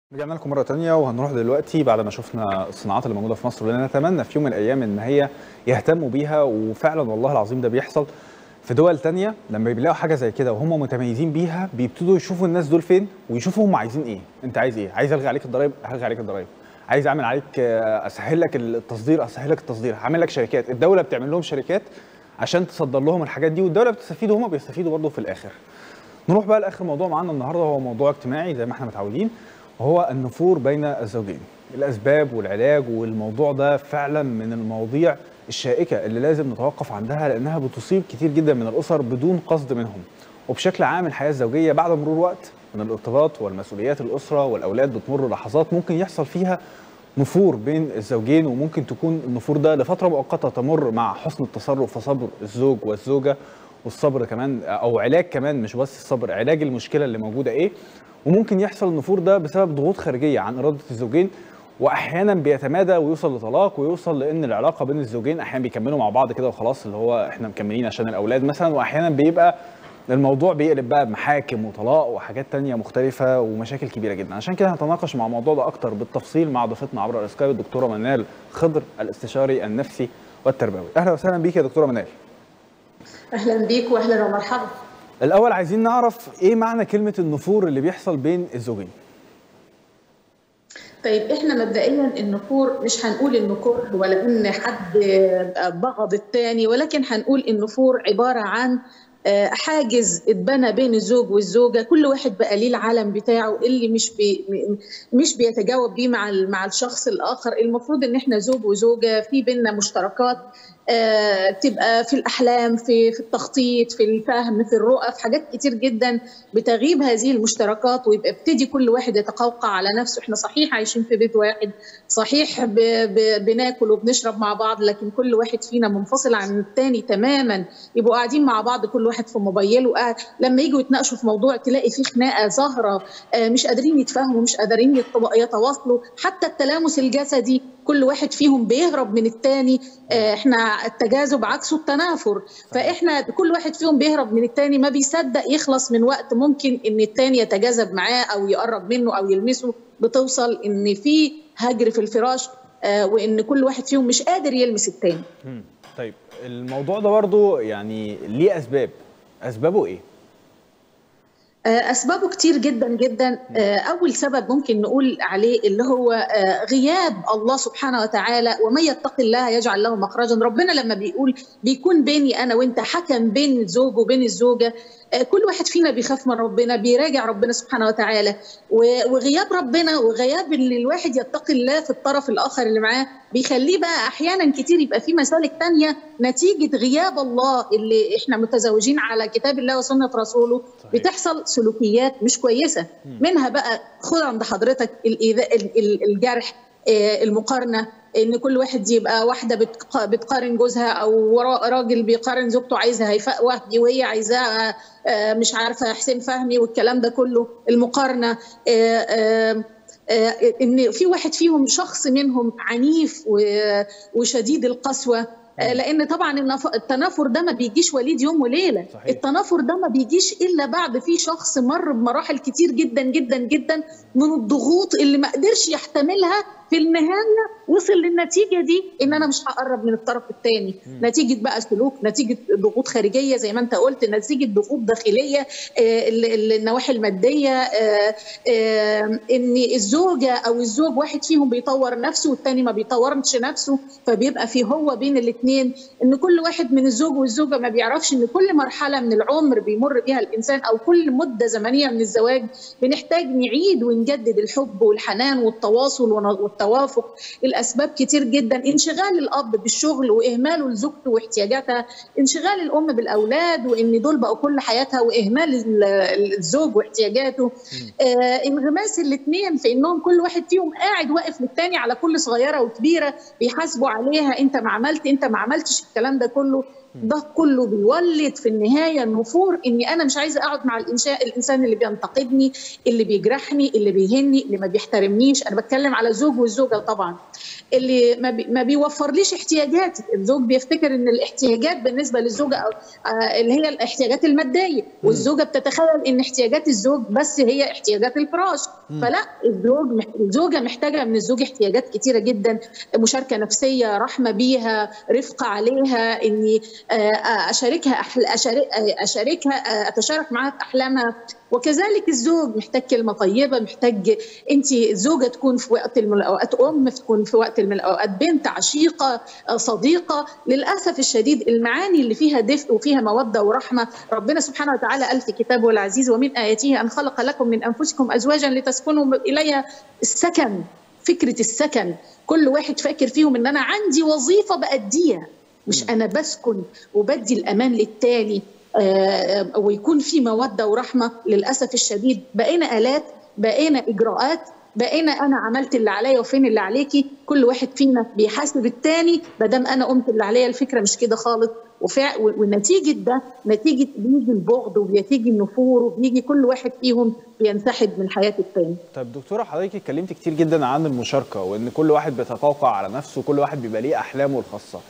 رجعنا لكم مرة تانية وهنروح دلوقتي بعد ما شفنا الصناعات اللي موجودة في مصر واللي نتمنى في يوم من الأيام إن هي يهتموا بيها وفعلا والله العظيم ده بيحصل في دول تانية لما بيلاقوا حاجة زي كده وهم متميزين بيها بيبتدوا يشوفوا الناس دول فين ويشوفوا هم عايزين إيه أنت عايز إيه عايز ألغي عليك الضرايب هلغي عليك الضرايب عايز أعمل عليك آه، أسهل لك التصدير أسهل لك التصدير هعمل لك شركات الدولة بتعمل لهم شركات عشان تصدر لهم الحاجات دي والدولة بتستفيد وهم بيستفيدوا برضه في الآخر نروح بقى لاخر موضوع معانا النهارده هو موضوع اجتماعي زي ما احنا متعودين وهو النفور بين الزوجين الاسباب والعلاج والموضوع ده فعلا من المواضيع الشائكه اللي لازم نتوقف عندها لانها بتصيب كتير جدا من الاسر بدون قصد منهم وبشكل عام الحياه الزوجيه بعد مرور وقت من الارتباط والمسؤوليات الاسره والاولاد بتمر لحظات ممكن يحصل فيها نفور بين الزوجين وممكن تكون النفور ده لفتره مؤقته تمر مع حسن التصرف وصبر الزوج والزوجه والصبر كمان او علاج كمان مش بس الصبر علاج المشكله اللي موجوده ايه وممكن يحصل النفور ده بسبب ضغوط خارجيه عن اراده الزوجين واحيانا بيتمادى ويوصل لطلاق ويوصل لان العلاقه بين الزوجين احيانا بيكملوا مع بعض كده وخلاص اللي هو احنا مكملين عشان الاولاد مثلا واحيانا بيبقى الموضوع بيقلب بقى بمحاكم وطلاق وحاجات تانية مختلفة ومشاكل كبيرة جدا عشان كده هنتناقش مع الموضوع ده أكتر بالتفصيل مع ضيفتنا عبر السكايب الدكتورة منال خضر الاستشاري النفسي والتربوي أهلا وسهلا بيك يا دكتورة منال اهلا بيك واهلا ومرحبا الأول عايزين نعرف إيه معنى كلمة النفور اللي بيحصل بين الزوجين طيب احنا مبدئيا النفور مش هنقول انه كره ولا ان حد بغض الثاني ولكن هنقول النفور عباره عن آه، حاجز اتبنى بين الزوج والزوجه كل واحد بقى ليه العالم بتاعه اللي مش بي م- مش بيتجاوب بيه مع ال- مع الشخص الاخر المفروض ان احنا زوج وزوجه في بينا مشتركات آه، تبقى في الاحلام في في التخطيط في الفهم في الرؤى في حاجات كتير جدا بتغيب هذه المشتركات ويبقى ابتدي كل واحد يتقوقع على نفسه احنا صحيح عايشين في بيت واحد صحيح ب... ب... بناكل وبنشرب مع بعض لكن كل واحد فينا منفصل عن التاني تماما يبقوا قاعدين مع بعض كل واحد في موبايله قاعد لما يجوا يتناقشوا في موضوع تلاقي في خناقه ظاهره آه، مش قادرين يتفاهموا مش قادرين يتو- يتواصلوا حتى التلامس الجسدي كل واحد فيهم بيهرب من التاني آه، احنا التجاذب عكسه التنافر فاحنا كل واحد فيهم بيهرب من التاني ما بيصدق يخلص من وقت ممكن ان التاني يتجاذب معاه او يقرب منه او يلمسه بتوصل ان في هجر في الفراش آه، وان كل واحد فيهم مش قادر يلمس التاني مم. طيب الموضوع ده برضو يعني ليه أسباب أسبابه إيه؟ آه، أسبابه كتير جدا جدا آه، أول سبب ممكن نقول عليه اللي هو آه، غياب الله سبحانه وتعالى ومن يتق الله يجعل له مخرجا ربنا لما بيقول بيكون بيني أنا وأنت حكم بين الزوج وبين الزوجة آه، كل واحد فينا بيخاف من ربنا بيراجع ربنا سبحانه وتعالى و- وغياب ربنا وغياب اللي الواحد يتقي الله في الطرف الآخر اللي معاه بيخليه بقى أحيانا كتير يبقى في مسالك تانية نتيجة غياب الله اللي احنا متزوجين على كتاب الله وسنة رسوله صحيح. بتحصل سلوكيات مش كويسه منها بقى خد عند حضرتك الإيذاء ال- ال- الجرح آه، المقارنه ان كل واحد يبقى واحده بتق- بتقارن جوزها او ورا- راجل بيقارن زوجته عايزها هيفاء وهبي وهي عايزاها آه، مش عارفه حسين فهمي والكلام ده كله المقارنه آه، آه، آه، ان في واحد فيهم شخص منهم عنيف و- وشديد القسوه آه، لان طبعا النف- التنافر ده ما بيجيش وليد يوم وليله صحيح. التنافر ده ما بيجيش الا بعد في شخص مر بمراحل كتير جدا جدا جدا من الضغوط اللي ما قدرش يحتملها في النهايه وصل للنتيجه دي ان انا مش هقرب من الطرف الثاني نتيجه بقى سلوك نتيجه ضغوط خارجيه زي ما انت قلت نتيجه ضغوط داخليه آه، ال- ال- النواحي الماديه آه، آه، ان الزوجه او الزوج واحد فيهم بيطور نفسه والتاني ما بيطورش نفسه فبيبقى في هو بين الاثنين ان كل واحد من الزوج والزوجه ما بيعرفش ان كل مرحله من العمر بيمر بيها الانسان او كل مده زمنيه من الزواج بنحتاج نعيد ونجدد الحب والحنان والتواصل ون- والتوافق الاسباب كتير جدا انشغال الاب بالشغل واهماله لزوجته واحتياجاتها انشغال الام بالاولاد وان دول بقوا كل حياتها واهمال ال- الزوج واحتياجاته آه انغماس الاثنين في انهم كل واحد فيهم قاعد واقف للتاني على كل صغيره وكبيره بيحاسبوا عليها انت ما عملت انت ما عملتش الكلام ده كله ده كله بيولد في النهايه النفور اني انا مش عايزه اقعد مع الانسان الانسان اللي بينتقدني اللي بيجرحني اللي بيهني اللي ما بيحترمنيش انا بتكلم على الزوج والزوجه طبعا اللي ما, بي ما بيوفرليش احتياجاتي الزوج بيفتكر ان الاحتياجات بالنسبه للزوجه أو آه اللي هي الاحتياجات الماديه والزوجه بتتخيل ان احتياجات الزوج بس هي احتياجات الفراش فلا الزوج الزوجه محتاجه من الزوج احتياجات كتيره جدا مشاركه نفسيه رحمه بيها رفقه عليها اني اشاركها اشاركها اتشارك معاها في احلامها وكذلك الزوج محتاج كلمه طيبه محتاج انت الزوجه تكون في وقت من الاوقات ام تكون في وقت من الاوقات بنت عشيقه صديقه للاسف الشديد المعاني اللي فيها دفء وفيها موده ورحمه ربنا سبحانه وتعالى قال في كتابه العزيز ومن اياته ان خلق لكم من انفسكم ازواجا لتسكنوا اليها السكن فكره السكن كل واحد فاكر فيهم ان انا عندي وظيفه باديها مش انا بسكن وبدي الامان للتالي آه ويكون في موده ورحمه للاسف الشديد بقينا الات بقينا اجراءات بقينا انا عملت اللي عليا وفين اللي عليكي كل واحد فينا بيحاسب التاني ما دام انا قمت اللي عليا الفكره مش كده خالص وفع ونتيجه ده نتيجه بيجي البغض وبيجي النفور وبيجي كل واحد فيهم بينسحب من حياه التاني. طيب دكتوره حضرتك اتكلمت كتير جدا عن المشاركه وان كل واحد بيتقوقع على نفسه وكل واحد بيبقى ليه احلامه الخاصه.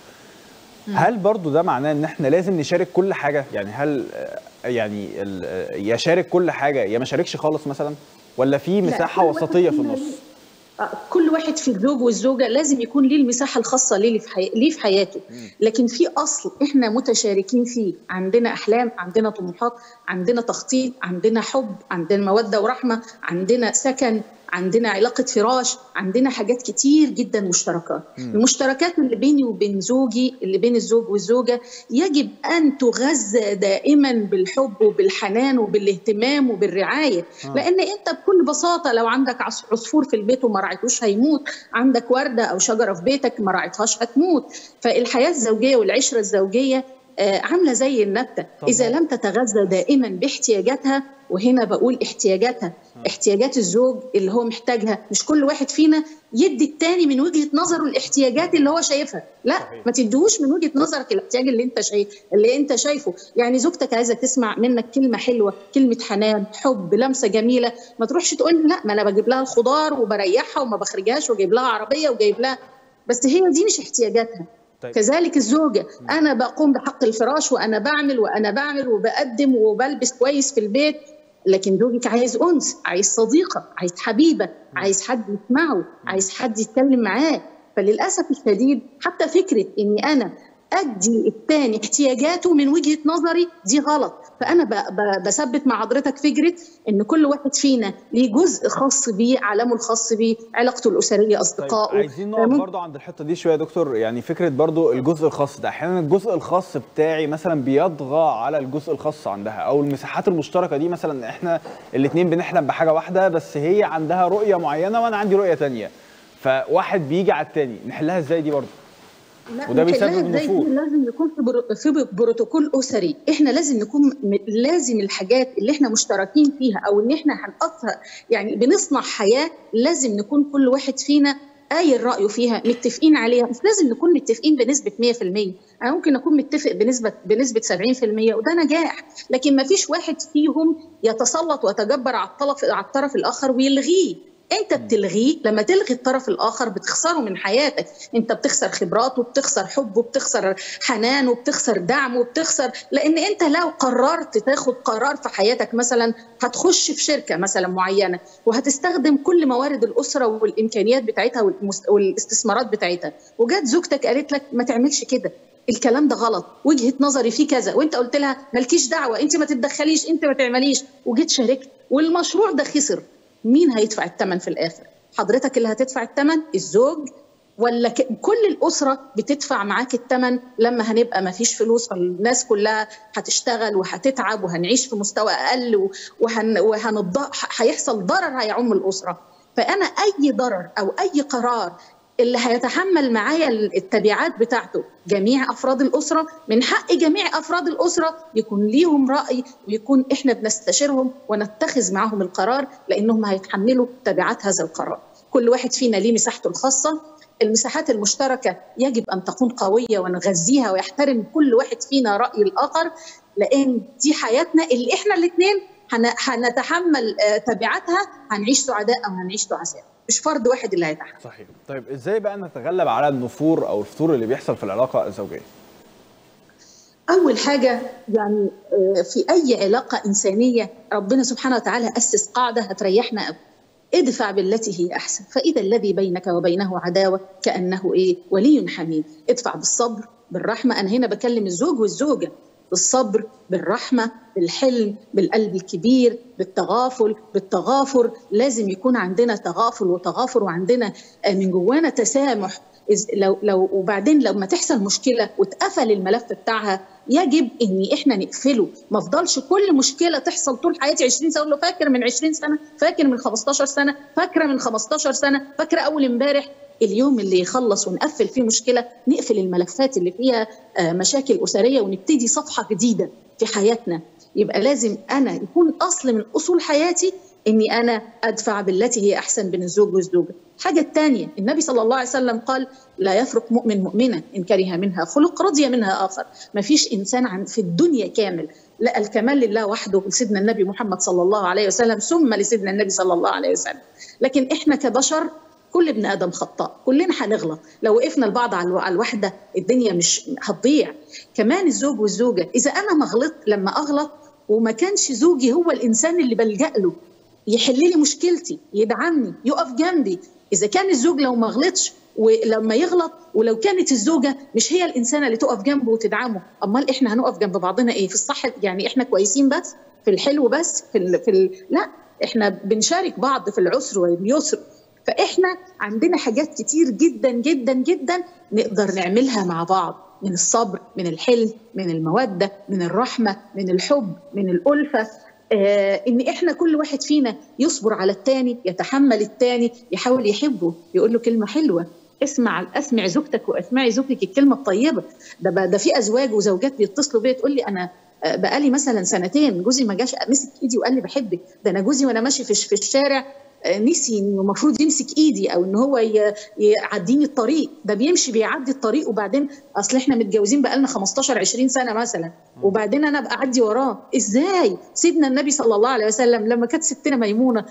هل برضو ده معناه ان احنا لازم نشارك كل حاجه يعني هل يعني يشارك كل حاجه يا ما شاركش خالص مثلا ولا في مساحه وسطيه في النص كل واحد في الزوج والزوجه لازم يكون ليه المساحه الخاصه ليه في, حي... ليه في حياته لكن في اصل احنا متشاركين فيه عندنا احلام عندنا طموحات عندنا تخطيط عندنا حب عندنا موده ورحمه عندنا سكن عندنا علاقة فراش عندنا حاجات كتير جدا مشتركات مم. المشتركات اللي بيني وبين زوجي اللي بين الزوج والزوجة يجب أن تغذى دائما بالحب وبالحنان وبالاهتمام وبالرعاية آه. لأن أنت بكل بساطة لو عندك عصفور في البيت وما راعيتوش هيموت عندك وردة أو شجرة في بيتك ما راعيتهاش هتموت فالحياة الزوجية والعشرة الزوجية عامله زي النبته اذا لم تتغذى دائما باحتياجاتها وهنا بقول احتياجاتها احتياجات الزوج اللي هو محتاجها مش كل واحد فينا يدي التاني من وجهه نظره الاحتياجات اللي هو شايفها لا صحيح. ما تديهوش من وجهه نظرك الاحتياج اللي انت شايف اللي انت شايفه يعني زوجتك عايزه تسمع منك كلمه حلوه كلمه حنان حب لمسه جميله ما تروحش تقول لا ما انا بجيب لها الخضار وبريحها وما بخرجهاش وجايب لها عربيه وجايب لها بس هي دي مش احتياجاتها طيب. كذلك الزوجة أنا بقوم بحق الفراش وأنا بعمل وأنا بعمل وبقدم وبلبس كويس في البيت لكن زوجك عايز أنس عايز صديقة عايز حبيبة عايز حد يسمعه عايز حد يتكلم معاه فللأسف الشديد حتى فكرة إني أنا ادي الثاني احتياجاته من وجهه نظري دي غلط فانا بثبت مع حضرتك فكره ان كل واحد فينا ليه جزء خاص بيه عالمه الخاص بيه علاقته الاسريه اصدقائه طيب عايزين نقف برضو عند الحته دي شويه يا دكتور يعني فكره برضو الجزء الخاص ده احيانا الجزء الخاص بتاعي مثلا بيطغى على الجزء الخاص عندها او المساحات المشتركه دي مثلا احنا الاثنين بنحلم بحاجه واحده بس هي عندها رؤيه معينه وانا عندي رؤيه ثانيه فواحد بيجي على الثاني نحلها ازاي دي برضو وده بيسبب النفور لازم يكون في في بروتوكول اسري احنا لازم نكون لازم الحاجات اللي احنا مشتركين فيها او ان احنا هنأثر يعني بنصنع حياه لازم نكون كل واحد فينا قايل رايه فيها متفقين عليها مش لازم نكون متفقين بنسبه 100% انا ممكن اكون متفق بنسبه بنسبه 70% وده نجاح لكن ما فيش واحد فيهم يتسلط ويتجبر على الطرف على الطرف الاخر ويلغيه انت بتلغيه لما تلغي الطرف الاخر بتخسره من حياتك انت بتخسر خبراته وبتخسر حبه وبتخسر حنانه وبتخسر دعمه وبتخسر لان انت لو قررت تاخد قرار في حياتك مثلا هتخش في شركه مثلا معينه وهتستخدم كل موارد الاسره والامكانيات بتاعتها والاستثمارات بتاعتها وجات زوجتك قالت لك ما تعملش كده الكلام ده غلط وجهه نظري فيه كذا وانت قلت لها مالكيش دعوه انت ما تتدخليش انت ما تعمليش وجيت شاركت والمشروع ده خسر مين هيدفع الثمن في الاخر حضرتك اللي هتدفع الثمن الزوج ولا ك... كل الاسره بتدفع معاك الثمن لما هنبقى ما فيش فلوس فالناس كلها هتشتغل وهتتعب وهنعيش في مستوى اقل وهن... وهنض... هيحصل ضرر هيعم الاسره فانا اي ضرر او اي قرار اللي هيتحمل معايا التبعات بتاعته جميع افراد الاسره من حق جميع افراد الاسره يكون ليهم راي ويكون احنا بنستشيرهم ونتخذ معاهم القرار لانهم هيتحملوا تبعات هذا القرار كل واحد فينا ليه مساحته الخاصه المساحات المشتركه يجب ان تكون قويه ونغذيها ويحترم كل واحد فينا راي الاخر لان دي حياتنا اللي احنا الاثنين هنتحمل تبعاتها هنعيش سعداء او هنعيش تعساء مش فرد واحد اللي هيتحمل صحيح طيب ازاي بقى نتغلب على النفور او الفتور اللي بيحصل في العلاقه الزوجيه اول حاجه يعني في اي علاقه انسانيه ربنا سبحانه وتعالى اسس قاعده هتريحنا قوي ادفع بالتي هي احسن فاذا الذي بينك وبينه عداوه كانه ايه ولي حميم ادفع بالصبر بالرحمه انا هنا بكلم الزوج والزوجه بالصبر بالرحمه بالحلم بالقلب الكبير بالتغافل بالتغافر لازم يكون عندنا تغافل وتغافر وعندنا من جوانا تسامح لو لو وبعدين لما تحصل مشكله واتقفل الملف بتاعها يجب ان احنا نقفله ما افضلش كل مشكله تحصل طول حياتي 20 سنه فاكر من 20 سنه فاكر من 15 سنه فاكره من 15 سنه فاكره اول امبارح اليوم اللي يخلص ونقفل فيه مشكله نقفل الملفات اللي فيها مشاكل اسريه ونبتدي صفحه جديده في حياتنا يبقى لازم انا يكون اصل من اصول حياتي اني انا ادفع بالتي هي احسن بين الزوج والزوجه. الحاجه الثانيه النبي صلى الله عليه وسلم قال لا يفرق مؤمن مؤمنا ان كره منها خلق رضي منها اخر، ما فيش انسان عن في الدنيا كامل، لا الكمال لله وحده لسيدنا النبي محمد صلى الله عليه وسلم ثم لسيدنا النبي صلى الله عليه وسلم. لكن احنا كبشر كل ابن ادم خطاء كلنا هنغلط لو وقفنا البعض على الوحده الدنيا مش هتضيع كمان الزوج والزوجه اذا انا ما غلطت لما اغلط وما كانش زوجي هو الانسان اللي بلجا له يحل لي مشكلتي يدعمني يقف جنبي اذا كان الزوج لو ما غلطش ولما يغلط ولو كانت الزوجه مش هي الانسانه اللي تقف جنبه وتدعمه امال احنا هنقف جنب بعضنا ايه في الصح يعني احنا كويسين بس في الحلو بس في ال... في ال... لا احنا بنشارك بعض في العسر واليسر فاحنا عندنا حاجات كتير جدا جدا جدا نقدر نعملها مع بعض من الصبر من الحلم من الموده من الرحمه من الحب من الالفه آه ان احنا كل واحد فينا يصبر على الثاني يتحمل الثاني يحاول يحبه يقول له كلمه حلوه اسمع اسمع زوجتك واسمعي زوجتك الكلمه الطيبه ده ده في ازواج وزوجات بيتصلوا بيا تقول لي انا بقالي مثلا سنتين جوزي ما جاش مسك ايدي وقال لي بحبك ده انا جوزي وانا ماشي في, في الشارع نسي انه المفروض يمسك ايدي او ان هو يعديني الطريق ده بيمشي بيعدي الطريق وبعدين اصل احنا متجوزين بقالنا 15 20 سنه مثلا وبعدين انا ابقى اعدي وراه ازاي سيدنا النبي صلى الله عليه وسلم لما كانت ستنا ميمونه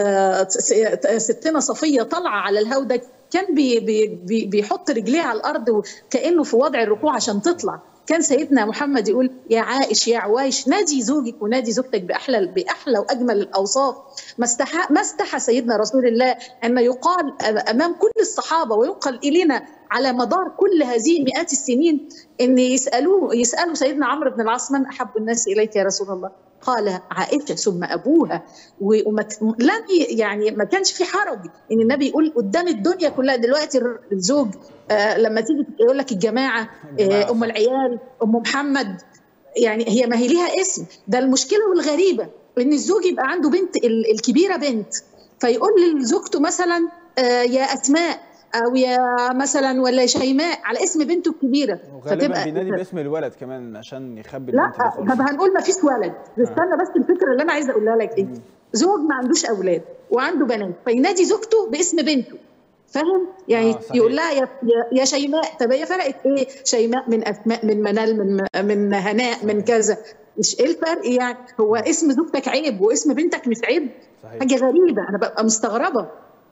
ستنا صفيه طالعه على الهودج كان بي بي بيحط رجليه على الارض وكانه في وضع الركوع عشان تطلع كان سيدنا محمد يقول يا عائش يا عوايش نادي زوجك ونادي زوجتك باحلى باحلى واجمل الاوصاف ما استحى ما استحى سيدنا رسول الله ان يقال امام كل الصحابه وينقل الينا على مدار كل هذه مئات السنين ان يسالوه يسالوا سيدنا عمرو بن العاص من احب الناس اليك يا رسول الله قال عائشه ثم ابوها ولم يعني ما كانش في حرج ان النبي يقول قدام الدنيا كلها دلوقتي الزوج آه لما تيجي يقول لك الجماعه آه ام العيال ام محمد يعني هي ما هي ليها اسم ده المشكله والغريبه ان الزوج يبقى عنده بنت الكبيره بنت فيقول لزوجته مثلا آه يا اسماء او يا مثلا ولا شيماء على اسم بنته الكبيره وغالبا بينادي باسم الولد كمان عشان يخبي لا طب هنقول ما فيش ولد استنى بس الفكره اللي انا عايزه اقولها لك ايه زوج ما عندوش اولاد وعنده بنات فينادي زوجته باسم بنته فاهم يعني آه يقول لها يا يا شيماء طب هي فرقت ايه شيماء من اسماء من منال من من هناء من كذا مش ايه الفرق يعني هو اسم زوجتك عيب واسم بنتك مش عيب صحيح. حاجه غريبه انا ببقى مستغربه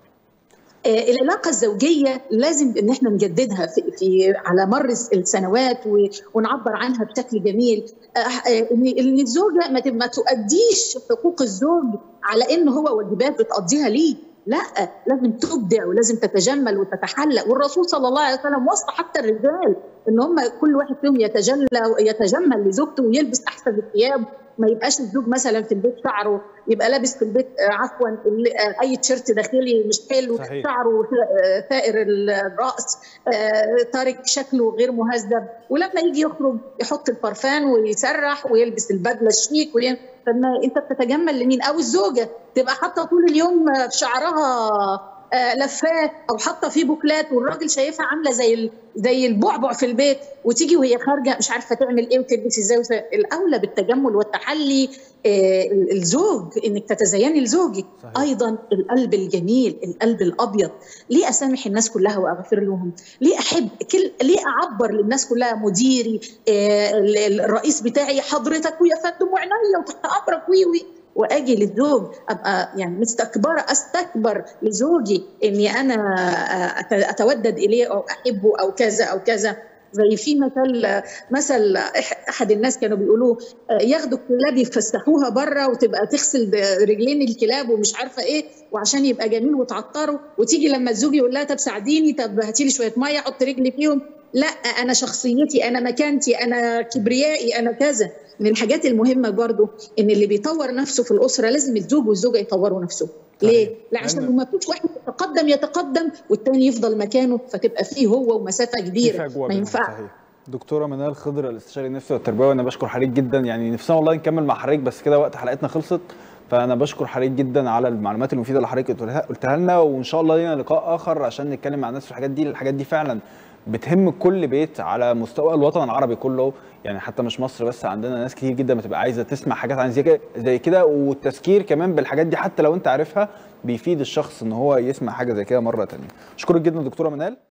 آه العلاقه الزوجيه لازم ان احنا نجددها في, في على مر السنوات ونعبر عنها بشكل جميل آه ان ان الزوجه ما, ما تؤديش حقوق الزوج على ان هو واجبات بتقضيها ليه لا لازم تبدع ولازم تتجمل وتتحلى والرسول صلى الله عليه وسلم وصى حتى الرجال ان هم كل واحد فيهم يتجلى يتجمل لزوجته ويلبس احسن الثياب ما يبقاش الزوج مثلا في البيت شعره يبقى لابس في البيت عفوا اي تيشيرت داخلي مش حلو صحيح. شعره ثائر الراس تارك شكله غير مهذب ولما يجي يخرج يحط البرفان ويسرح ويلبس البدله الشيك وين فما انت بتتجمل لمين او الزوجه تبقى حاطه طول اليوم في شعرها لفات او حاطه فيه بوكلات والراجل شايفها عامله زي زي البعبع في البيت وتيجي وهي خارجه مش عارفه تعمل ايه وتلبس ازاي الاولى بالتجمل والتحلي الزوج انك تتزيني لزوجك ايضا القلب الجميل القلب الابيض ليه اسامح الناس كلها واغفر لهم ليه احب كل ليه اعبر للناس كلها مديري الرئيس بتاعي حضرتك ويا فندم وعينيا وتحت امرك وي وي واجي للزوج ابقى يعني مستكبره استكبر لزوجي اني انا اتودد اليه او احبه او كذا او كذا زي في مثل مثل احد الناس كانوا بيقولوا ياخدوا الكلاب يفسحوها بره وتبقى تغسل رجلين الكلاب ومش عارفه ايه وعشان يبقى جميل وتعطره وتيجي لما الزوج يقول لها طب ساعديني طب هاتي لي شويه ميه احط رجلي فيهم لا انا شخصيتي انا مكانتي انا كبريائي انا كذا من الحاجات المهمه برضو ان اللي بيطور نفسه في الاسره لازم الزوج والزوجه يطوروا نفسهم ليه؟ لا عشان ما فيش واحد يتقدم يتقدم والتاني يفضل مكانه فتبقى فيه هو ومسافه كبيره ما ينفعش دكتوره منال خضر الاستشاري النفسي والتربوي انا بشكر حضرتك جدا يعني نفسنا والله نكمل مع حضرتك بس كده وقت حلقتنا خلصت فانا بشكر حضرتك جدا على المعلومات المفيده اللي حضرتك قلتها لنا وان شاء الله لينا لقاء اخر عشان نتكلم مع الناس في الحاجات دي الحاجات دي فعلا بتهم كل بيت على مستوى الوطن العربي كله يعني حتى مش مصر بس عندنا ناس كتير جدا بتبقى عايزه تسمع حاجات عن زي كده زي كده والتذكير كمان بالحاجات دي حتى لو انت عارفها بيفيد الشخص ان هو يسمع حاجه زي كده مره ثانيه اشكرك جدا دكتوره منال